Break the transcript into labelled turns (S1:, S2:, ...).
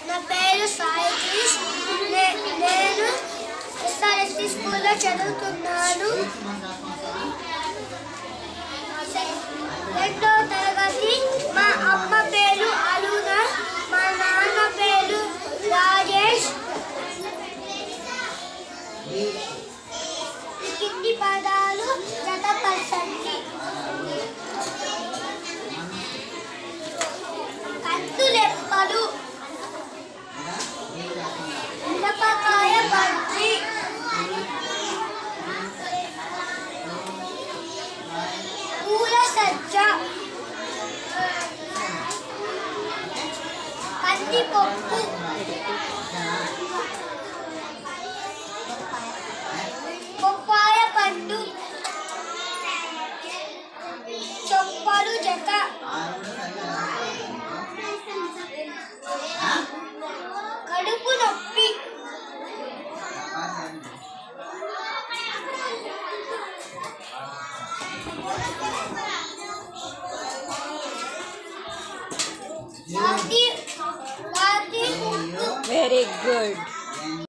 S1: నా పేరు సాయి క్రిష్. నే- నేను ఎస్ఆర్ఎస్సి స్కూల్లో చదువుతున్నాను రెండో తరగతి మా అమ్మ పేరు అరుణ మా నాన్న పేరు రాజేష్ ఈ కింది పదాలు జతపరచండి కందులెప్పలు మిరపకాయ బజ్జి పూల సజ్జ కందిపప్పు బొప్పాయ పండు చొప్పలు జత కడుపు నొప్పి రాతి రాతి ముక్కు
S2: వెరీ గుడ్